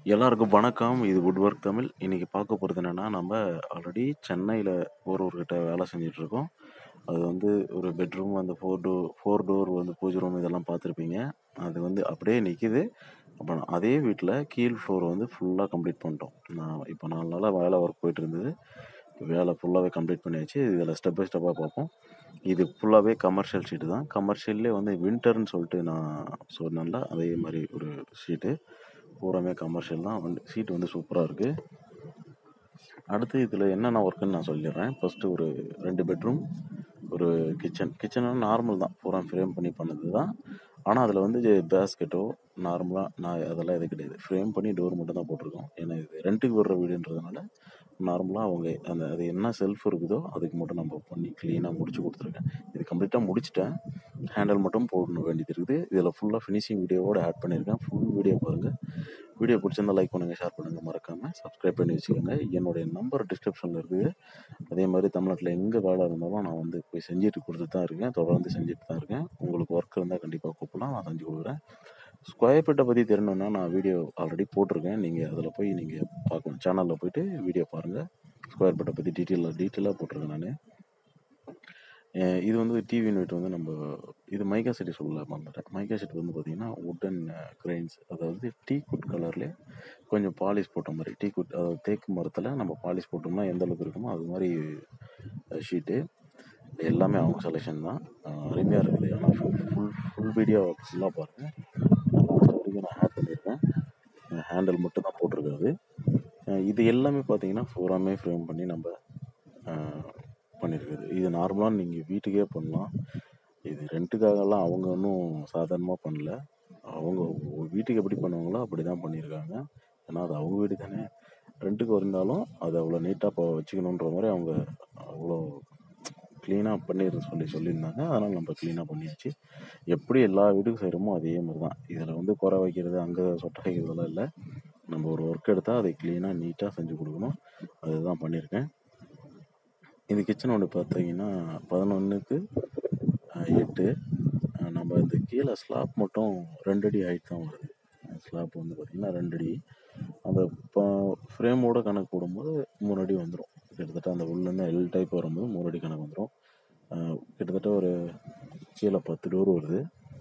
எல்லாருக்கும் வணக்கம். இது வுட் ஒர்க் தமிழ். இன்னைக்கு பார்க்க போறது என்னன்னா, நம்ம ஆல்ரெடி சென்னையில ஓரூர்கிட்ட வேலை செஞ்சுட்ருக்கோம். அது வந்து ஒரு பெட்ரூம் அந்த 4 டோ 4 டோர் வந்து பூஜை ரூம் இதெல்லாம் பார்த்துருப்பீங்க. அது வந்து அப்படியே நிக்குது. அப்ப அதே வீட்ல கீழ் ஃப்ளோர் வந்து ஃபுல்லா கம்ப்ளீட் பண்ணிட்டோம். நான் இப்போ 4 நாளா வேலை ஒர்க் போயிட்டு இருந்தது. வேலை ஃபுல்லாவே கம்ப்ளீட் பண்ணியாச்சு. இதில ஸ்டெப் பை ஸ்டெப்பா பார்ப்போம். இது ஃபுல்லாவே கமர்ஷியல் ஷீட் தான். கமர்ஷியல்லே வந்து வின்டர்ன்னு சொல்லிட்டு நான் சொன்னேன்ல, அதே மாரி ஒரு ஷீட்டு. பூராமே கமர்ஷியல் தான். வந்து ஷீட் வந்து சூப்பரா இருக்கு. அடுத்து இதில என்னென்ன ஒர்க்குன்னு நான் சொல்லிடுறேன். ஃபர்ஸ்ட்டு ஒரு 2 பெட்ரூம், ஒரு கிச்சன். கிச்சன்னா நார்மல் தான். பூரா ஃப்ரேம் பண்ணி பண்ணது தான். ஆனா, அதில வந்து பேஸ்கெட்டோ, நார்மலா நான் அதெல்லாம் எதுவும் கிடையாது. ஃப்ரேம் பண்ணி டோர் மட்டும் தான் போட்டிருக்கோம். ஏன்னா, இது ரென்ட்டுக்கு விடுற வீடுன்றதுனால, நார்மலா அவங்க அந்த அது என்ன செல்ஃப் இருக்குதோ, அதுக்கு மட்டும் நம்ம பண்ணி கிளீனா முடிச்சு குடுத்துருக்கேன். இது கம்ப்ளீட்டா முடிச்சுட்டேன். ஹேண்டில் மட்டும் போடணும் வேண்டியது இருக்குது. இதில ஃபுல்லா ஃபினிஷிங் வீடியோவோட ஆட் பண்ணியிருக்கேன். ஃபுல் வீடியோ பாருங்க. வீடியோ பிடிச்சிருந்தா லைக் பண்ணுங்க, ஷேர் பண்ணுங்க. மறக்காம சப்ஸ்கிரைப் பண்ணி வச்சுக்கோங்க. என்னுடைய நம்பர் டிஸ்கிரிப்ஷன்ல இருக்குது. அதே மாரி தமிழ்நாட்ல எங்க வேலை இருந்தாலும் நான் வந்து போய் செஞ்சுட்டு குடுத்துட்டு தான் இருக்கேன். தொடர்ந்து செஞ்சுட்டு தான் இருக்கேன். உங்களுக்கு ஒர்க் இருந்தா கண்டிப்பா கூப்பிடலாம். நான் செஞ்சு குடுக்குறேன். ஸ்கொயர் ஃபீட்ட பத்தி தெரியணும்னா, நான் வீடியோ ஆல்ரெடி போட்டிருக்கேன். நீங்க அதில போய் நீங்க பார்க்கலாம். சேனல்ல போயிட்டு வீடியோ பாருங்க. ஸ்கொயர் ஃபீட்ட பத்தி டீட்டெயிலா டீட்டெயிலா போட்டிருக்கேன் நானு. அ இது வந்து டிவி யூனிட் வந்து நம்ப இது மைக்கா ஷீட் சொல்ல மறந்துட்டேன். மைக்கா ஷீட் வந்து பார்த்தீங்கன்னா, வுட்டன் கிரெயின்ஸ் அதாவது டீக்வுட் கலர்லயே கொஞ்சம் பாலிஷ் போட்ட மாரி. டீக்வுட் அதாவது தேக்கு மரத்தில நம்ம பாலிஷ் போட்டோம்னா எந்த அளவுக்கு இருக்குமோ, அது மாரி ஷீட்டு. எல்லாமே அவங்க செலக்ஷன் தான். அ அருமையா இருக்குது. ஆனா ஃபுல் ஃபுல் ஃபுல் வீடியோ ஃபுல்லா பாருங்க. லாஸ்ட் வரைக்கும் நான் ஆட் பண்ணியிருக்கேன். ஹேண்டில் மட்டும் தான் போட்டிருக்காது. அ இது எல்லாமே பார்த்தீங்கன்னா, பூராமே ஃப்ரேம் பண்ணி நம்ப அ பண்ணியிருக்குது. இது நார்மலா நீங்க வீட்டுக்கே பண்ணலாம். இது ரென்ட்டுக்காகலாம் அவங்க ஒண்ணும் சாதாரணமா பண்ணல. அவங்க வீட்டுக்கு எப்படி பண்ணுவாங்களோ, அப்படி தான் பண்ணியிருக்காங்க. ஏன்னா, அது அவங்க வீடு தானே. ரென்ட்டுக்கு இருந்தாலும், அத அவ்வளோ நீட்டா ப வச்சுக்கணுன்ற மாரி அவங்க அவ்வளோ கிளீனா பண்ணிற சொல்லி சொல்லியிருந்தாங்க. அதனால நம்ம கிளீனா பண்ணியாச்சு. எப்படி எல்லா வீட்டுக்கும் செய்றோமோ, அதே மாரி தான். இதில வந்து குறை வைக்கிறது, அங்க சொட்ட வைக்கிறதெல்லாம் இல்ல. நம்ம ஒரு ஒர்க் எடுத்தா, அதை கிளீனா, நீட்டா செஞ்சு குடுக்கணும். அதுதான் பண்ணியிருக்கேன். இது கிச்சன் வந்து பார்த்தீங்கன்னா, 11க்கு அ 8 அ நம்ம இந்த கீழ ஸ்லாப் மட்டும் 2 அடி ஹைட் தான் வருது. ஸ்லாப் வந்து பார்த்தீங்கன்னா 2 அடி. அந்த ப ஃப்ரேமோட கணக்கு போடும்போது 3 அடி வந்துரும். கிட்டத்தட்ட அந்த உள்ளேருந்து எல் டைப் வரும்போது 3 அடி கணக்கு வந்துரும். அ கிட்டத்தட்ட ஒரு கீழ 10 டோர் வருது.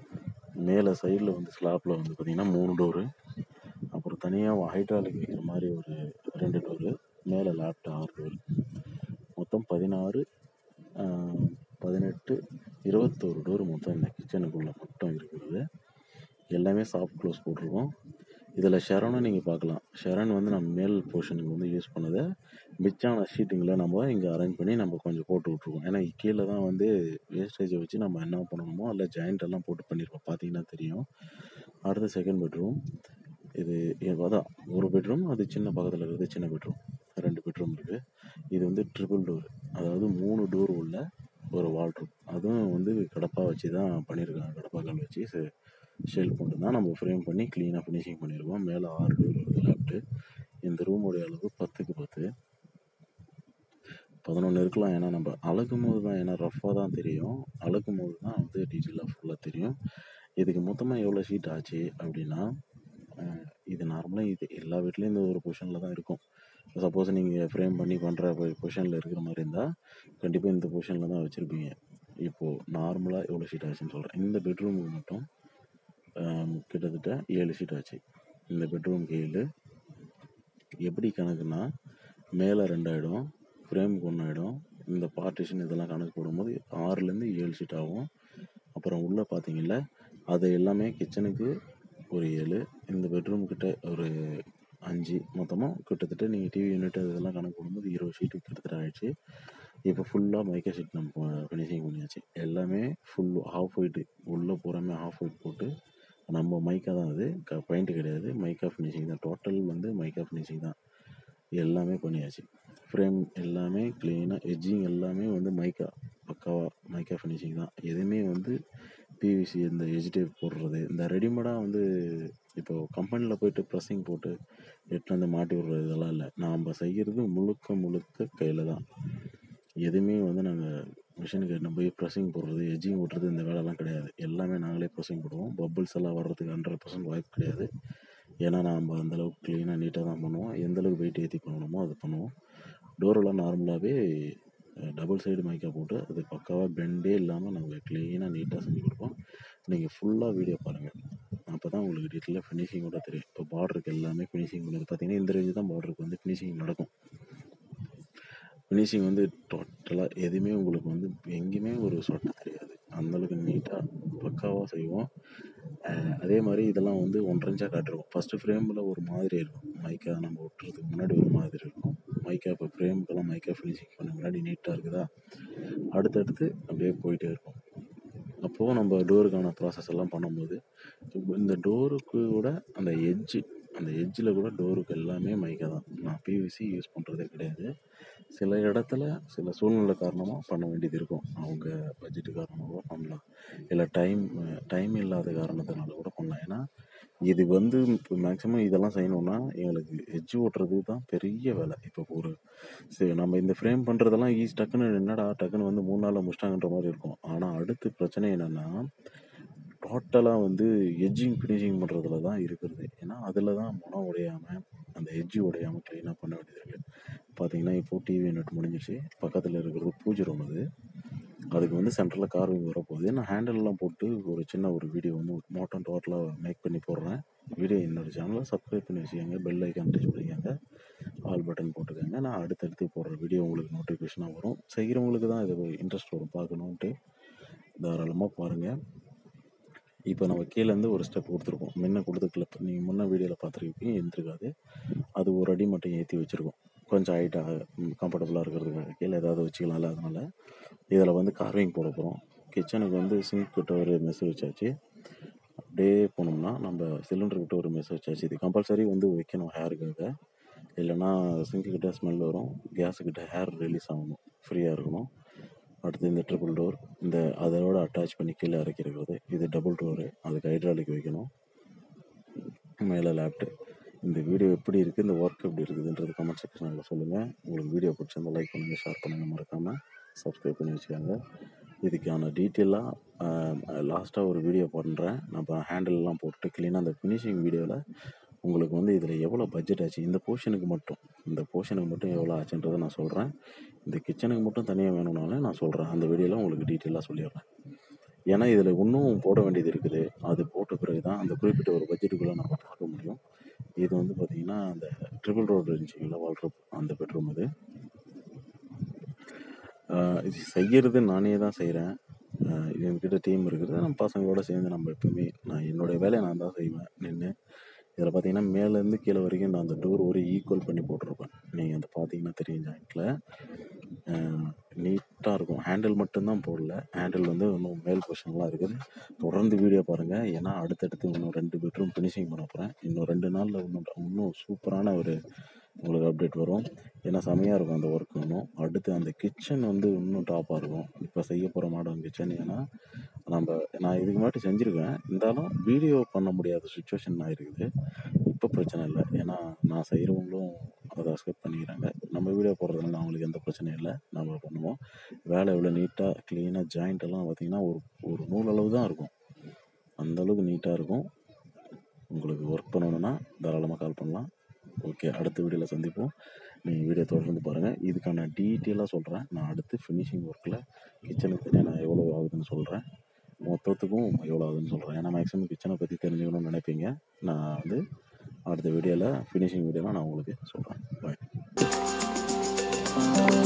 மேல சைட்ல வந்து ஸ்லாப்ல வந்து பார்த்தீங்கன்னா 3 டோரு. அப்புறம் தனியா ஹைட்ராலிக் வைக்கிற மாரி ஒரு 2 டோரு. மேல லாப்ட் 6 டோரு. மொத்தம் 16 அ 18 21 டோர் மொத்தம் இந்த கிச்சனுக்குள்ள மட்டும் இருக்கிறது. எல்லாமே சாஃப்ட் க்ளோஸ் போட்டிருக்கோம். இதில ஷெரனும் நீங்க பார்க்கலாம். ஷெரன் வந்து நம்ம மேல் போர்ஷனுக்கு வந்து யூஸ் பண்ணத, மிச்சான ஷீட்டுங்கள நம்ம இங்க அரேஞ்ச் பண்ணி நம்ம கொஞ்சம் போட்டு விட்டுருக்கோம். ஏன்னா, கீழ தான் வந்து வேஸ்டேஜ வச்சு நம்ம என்ன பண்ணணுமோ, அதில ஜாயிண்ட் எல்லாம் போட்டு பண்ணியிருக்கோம். பார்த்தீங்கன்னா தெரியும். அடுத்து செகண்ட் பெட்ரூம். இது அதான் ஒரு பெட்ரூம். அது சின்ன பக்கத்தில இருக்கிறது சின்ன பெட்ரூம். 2 பெட்ரூம் இருக்கு. இது வந்து ட்ரிபிள் டோர். அதாவது 3 டோர் உள்ள ஒரு வால்ட்ரூம். அதுவும் வந்து கடப்பா வச்சு தான் பண்ணியிருக்காங்க. கடப்பா கல் வச்சு செ ஷெல்ஃப் மட்டும் தான் நம்ம ஃப்ரேம் பண்ணி கிளீனா ஃபினிஷிங் பண்ணியிருக்கோம். மேல 6 டோர் வருது லாப்ட். இந்த ரூமுடைய அளவு 10க்கு 10. 11 இருக்கலாம். ஏன்னா, நம்ம அளக்கும்போது தான் ஏன்னா ரஃப்பா தான் தெரியும். அளக்கும்போது தான் வந்து டீட்டெயிலா ஃபுல்லா தெரியும். இதுக்கு மொத்தமா எவ்வளோ ஷீட் ஆச்சு அப்படின்னா, அ இது நார்மலா இது எல்லா வீட்லயும் இந்த ஒரு பொசிஷன்ல தான் இருக்கும். சப்போஸ் நீங்க ஃப்ரேம் பண்ணி பண்ற பொ பொசிஷன்ல இருக்கிற மாரி இருந்தா, கண்டிப்பா இந்த பொசிஷன்ல தான் வச்சிருப்பீங்க. இப்போ நார்மலா எவ்வளோ ஷீட் ஆச்சுன்னு சொல்றேன். இந்த பெட்ரூமுக்கு மட்டும் அ கிட்டத்தட்ட 7 ஷீட் ஆச்சு. இந்த பெட்ரூமுக்கு 7. எப்படி கணக்குன்னா, மேல 2 ஆயிடும். ஃப்ரேமுக்கு 1 ஆயிடும். இந்த பார்ட்டிஷன் இதெல்லாம் கணக்கு போடும்போது 6லேருந்து 7 ஷீட் ஆகும். அப்புறம் உள்ள பார்த்தீங்கல்ல, அது எல்லாமே கிச்சனுக்கு ஒரு 7, இந்த பெட்ரூம் கிட்ட ஒரு 5 மொத்தமா கிட்டத்தட்ட நீங்க டிவி யூனிட் இதெல்லாம் கணக்கு போடும்போது 20 ஷீட் கிட்டத்தட்ட ஆயிடுச்சு. இப்போ ஃபுல்லா மைக்கா ஷீட் நம்ம ஃபினிஷிங் பண்ணியாச்சு. எல்லாமே ஃபுல் ஹாஃப் ஒயிட் உள்ள பூராமே ஹாஃப் ஒயிட் போட்டு, நம்ம மைக்கா தான் அது. க பெயிண்ட் கிடையாது. மைக்கா ஃபினிஷிங் தான். டோட்டல் வந்து மைக்கா ஃபினிஷிங் தான். எல்லாமே பண்ணியாச்சு. ஃப்ரேம் எல்லாமே கிளீனா எட்ஜிங் எல்லாமே வந்து மைக்கா பக்காவா மைக்கா ஃபினிஷிங் தான். எதுவுமே வந்து பிவிசி இந்த எட்ஜ் டேப் போடுறது, இந்த ரெடிமேடா வந்து இப்போ கம்பெனில போயிட்டு பிரஸ்ஸிங் போட்டு எடுத்துட்டு வந்து மாட்டி விடுறது இதெல்லாம் இல்ல. நாம செய்யறது முழுக்க முழுக்க கையில தான். எதுவுமே வந்து நாங்க மிஷினுக்கு எடுத்துன்னு போய் பிரஸ்ஸிங் போடுறது, எட்ஜிங் ஒட்டுறது இந்த வேலைலாம் கிடையாது. எல்லாமே நாங்களே பிரஸ்ஸிங் போடுவோம். பபிள்ஸ் எல்லாம் வர்றதுக்கு 100% வாய்ப்பு கிடையாது. ஏன்னா நம்ம அந்த அளவுக்கு க்ளீனாக நீட்டாக தான் பண்ணுவோம் எந்த அளவுக்கு வெயிட் ஏற்றி பண்ணணுமோ அது பண்ணுவோம் டோரெல்லாம் நார்மலாகவே டபுள் சைடு மைக்கா போட்டு அது பக்காவாக பெண்டே இல்லாமல் நாங்கள் க்ளீனாக நீட்டாக செஞ்சு கொடுப்போம் நீங்கள் ஃபுல்லாக வீடியோ பாருங்கள் அப்போ தான் உங்களுக்கு டீட்டெயிலாக ஃபினிஷிங்கோட தெரியும் இப்போ பார்டருக்கு எல்லாமே ஃபினிஷிங் பண்ணது பார்த்தீங்கன்னா இந்த ரேஞ்சு தான் பார்டருக்கு வந்து ஃபினிஷிங் நடக்கும் ஃபினிஷிங் வந்து டோட்டலாக எதுவுமே உங்களுக்கு வந்து எங்கேயுமே ஒரு சொட்டை தெரியாது அந்தளவுக்கு நீட்டாக பக்காவாக செய்வோம் அஹ் அதே மாதிரி இதெல்லாம் வந்து ஒன்றரை இன்ச்சாக காட்டிருக்கும் ஃபஸ்ட்டு ஃப்ரேமில் ஒரு மாதிரி இருக்கும் மைக்கா நம்ம ஒட்டுறதுக்கு முன்னாடி ஒரு மாதிரி இருக்கும் மைக்கா இப்போ ஃப்ரேமுக்கெல்லாம் மைக்கா ஃபினிஷிங் பண்ண முன்னாடி நீட்டாக இருக்குதா அடுத்தடுத்து அப்படியே போயிட்டே இருக்கும் அப்போது நம்ம டோருக்கான ப்ராசஸ் எல்லாம் பண்ணும்போது இப்போ இந்த டோருக்கு கூட அந்த எட்ஜு அந்த எட்ஜில் கூட டோருக்கு எல்லாமே மைக்கா தான் நான் பிவிசி யூஸ் பண்ணுறதே கிடையாது சில இடத்துல சில சூழ்நிலை காரணமாக பண்ண வேண்டியது இருக்கும் அவங்க பட்ஜெட்டு காரணமாக கூட பண்ணலாம் இல்லை டைம் டைம் இல்லாத காரணத்தினால கூட பண்ணலாம் ஏன்னா இது வந்து இப்போ மேக்ஸிமம் இதெல்லாம் செய்யணும்னா எங்களுக்கு எட்ஜ் ஓட்டுறது தான் பெரிய வேலை இப்போ ஒரு சரி நம்ம இந்த ஃப்ரேம் பண்ணுறதெல்லாம் ஈஸி டக்குன்னு என்னடா டக்குன்னு வந்து மூணு நாளில் முடிச்சிட்டாங்கன்ற மாதிரி இருக்கும் ஆனால் அடுத்து பிரச்சனை என்னென்னா டோட்டலாக வந்து எட்ஜிங் ஃபினிஷிங் பண்ணுறதுல தான் இருக்கிறது ஏன்னா அதில் தான் முனம் உடையாமல் அந்த எட்ஜு உடையாமல் க்ளீனாக பண்ண வேண்டியது இருக்குது பார்த்தீங்கன்னா இப்போ டிவி யூனிட் முடிஞ்சிருச்சு பக்கத்தில் இருக்கிறது பூஜை ரூம் அது அதுக்கு வந்து சென்டரில் கார்விங் வரப்போகுது நான் ஹேண்டல்லாம் போட்டு ஒரு சின்ன ஒரு வீடியோ வந்து மோட்டம் டோட்டலாக மேக் பண்ணி போடுறேன் வீடியோ என்னோட சேனலை சப்ஸ்கிரைப் பண்ணி வச்சுக்கோங்க பெல் ஐக்கான் டச் பண்ணிக்கோங்க ஆல் பட்டன் போட்டுக்கோங்க நான் அடுத்தடுத்து போடுற வீடியோ உங்களுக்கு நோட்டிஃபிகேஷனாக வரும் செய்கிறவங்களுக்கு தான் இது இன்ட்ரெஸ்ட் வரும் பார்க்கணுன்ட்டு தாராளமாக பாருங்கள் இப்போ நம்ம கீழேருந்து ஒரு ஸ்டெப் கொடுத்துருக்கோம் முன்ன கொடுத்த கிளிப் நீங்கள் முன்ன வீடியோவில் பார்த்துருப்பீங்க எழுந்திருக்காது அது ஒரு அடி மட்டும் ஏற்றி வச்சுருக்கோம் கொஞ்சம் ஹைட்டாக கம்ஃபர்டபுளாக இருக்கிறதுக்காக கீழே ஏதாவது வச்சுக்கலாம்ல அதனால் இதில் வந்து கார்விங் போட போகிறோம் கிச்சனுக்கு வந்து சிங்க் கிட்ட ஒரு மெஸ் வச்சாச்சு அப்படியே போனோம்னா நம்ம சிலிண்டர் கிட்ட ஒரு மெஸ் வச்சாச்சு இது கம்பல்சரி வந்து வைக்கணும் ஹேருக்காக இல்லைன்னா சிங்க்கு கிட்ட ஸ்மெல் வரும் கேஸுக்கிட்ட ஹேர் ரிலீஸ் ஆகணும் ஃப்ரீயாக இருக்கணும் அடுத்து இந்த ட்ரிபிள் டோர் இந்த அதோட அட்டாச் பண்ணி கீழே இறக்கி இருக்கிறது இது டபுள் டோரு அதுக்கு ஹைட்ராலிக் வைக்கணும் மேலே லேப்டு இந்த வீடியோ எப்படி இருக்குது இந்த ஒர்க் எப்படி இருக்குதுன்றது கமெண்ட் செக்ஷனில் சொல்லுங்கள் உங்களுக்கு வீடியோ பிடிச்சிருந்தா லைக் பண்ணுங்கள் ஷேர் பண்ணுங்கள் மறக்காமல் சப்ஸ்கிரைப் பண்ணி வச்சுக்கோங்க இதுக்கான டீட்டெயிலாக லாஸ்ட்டாக ஒரு வீடியோ பண்ணுறேன் நம்ம ஹேண்டில்லாம் போட்டு க்ளீனாக அந்த ஃபினிஷிங் வீடியோவில் உங்களுக்கு வந்து இதில் எவ்வளோ பட்ஜெட் ஆச்சு இந்த போர்ஷனுக்கு மட்டும் இந்த போர்ஷனுக்கு மட்டும் எவ்வளோ ஆச்சுன்றதை நான் சொல்கிறேன் இந்த கிச்சனுக்கு மட்டும் தனியாக வேணும்னாலும் நான் சொல்கிறேன் அந்த வீடியோவில் உங்களுக்கு டீட்டெயிலாக சொல்லிடுறேன் ஏன்னா இதில் இன்னும் போட வேண்டியது இருக்குது அது போட்ட பிறகு தான் அந்த குறிப்பிட்ட ஒரு பட்ஜெட்டுக்குள்ளே நம்ம பார்க்க முடியும் இது வந்து பார்த்திங்கன்னா அந்த ட்ரிபிள் ரோடு இருந்துச்சுங்களா வால்ட்ரோப் அந்த பெட்ரூம் இது ஆஹ் இது செய்கிறது நானே தான் செய்கிறேன் என்கிட்ட டீம் இருக்குது நம்ம பசங்களோட சேர்ந்து நம்ம எப்பவுமே நான் என்னுடைய வேலையை நான் தான் செய்வேன் நின்று இதில் பார்த்தீங்கன்னா மேலேருந்து கீழே வரைக்கும் நான் அந்த டோர் ஒரு ஈக்குவல் பண்ணி போட்டிருப்பேன் நீங்கள் அதை பார்த்தீங்கன்னா தெரியும் ஜாயிண்ட்டில் நீட்டாக இருக்கும் ஹேண்டில் மட்டும்தான் போடல ஹேண்டில் வந்து இன்னும் மேல் பொசிஷன்லாம் இருக்குது தொடர்ந்து வீடியோ பாருங்கள் ஏன்னா அடுத்தடுத்து இன்னும் ரெண்டு பெட்ரூம் ஃபினிஷிங் பண்ண போகிறேன் இன்னும் ரெண்டு நாளில் இன்னும் இன்னும் சூப்பரான ஒரு உங்களுக்கு அப்டேட் வரும் ஏன்னா செமையாக இருக்கும் அந்த ஒர்க் இன்னும் அடுத்து அந்த கிச்சன் வந்து இன்னும் டாப்பாக இருக்கும் இப்போ செய்ய போகிற மாடர்ன் கிச்சன் ஏன்னா நம்ம நான் இதுக்கு முன்னாடி செஞ்சுருக்கேன் இருந்தாலும் வீடியோ பண்ண முடியாத சுச்சுவேஷன் ஆயிருக்குது இப்போ பிரச்சனை இல்லை ஏன்னா நான் செய்கிறவங்களும் அதை அக்செப்ட் பண்ணிக்கிறாங்க நம்ம வீடியோ போடுறதுனால அவங்களுக்கு எந்த பிரச்சனையும் இல்லை நம்ம பண்ணுவோம் வேலை இவ்வளோ நீட்டாக க்ளீனாக ஜாயிண்ட் எல்லாம் பார்த்தீங்கன்னா ஒரு ஒரு நூல் அளவு தான் இருக்கும் அந்த அளவுக்கு நீட்டாக இருக்கும் உங்களுக்கு ஒர்க் பண்ணணுன்னா தாராளமாக கால் பண்ணலாம் ஓகே அடுத்த வீடியோவில் சந்திப்போம் நீங்கள் வீடியோ தொடர்ந்து பாருங்கள் இதுக்கான டீட்டெயிலாக சொல்கிறேன் நான் அடுத்து ஃபினிஷிங் ஒர்க்கில் கிச்சனுக்கு தனியாக நான் எவ்வளோ ஆகுதுன்னு சொல்கிறேன் மொத்தத்துக்கும் எவ்வளோ ஆகுதுன்னு சொல்கிறேன் ஏன்னா மேக்ஸிமம் கிச்சனை பற்றி தெரிஞ்சுக்கணும்னு நினைப்பீங்க நான் வந்து அடுத்த வீடியோவில் ஃபினிஷிங் வீடியோவில் நான் உங்களுக்கு சொல்கிறேன் பாய்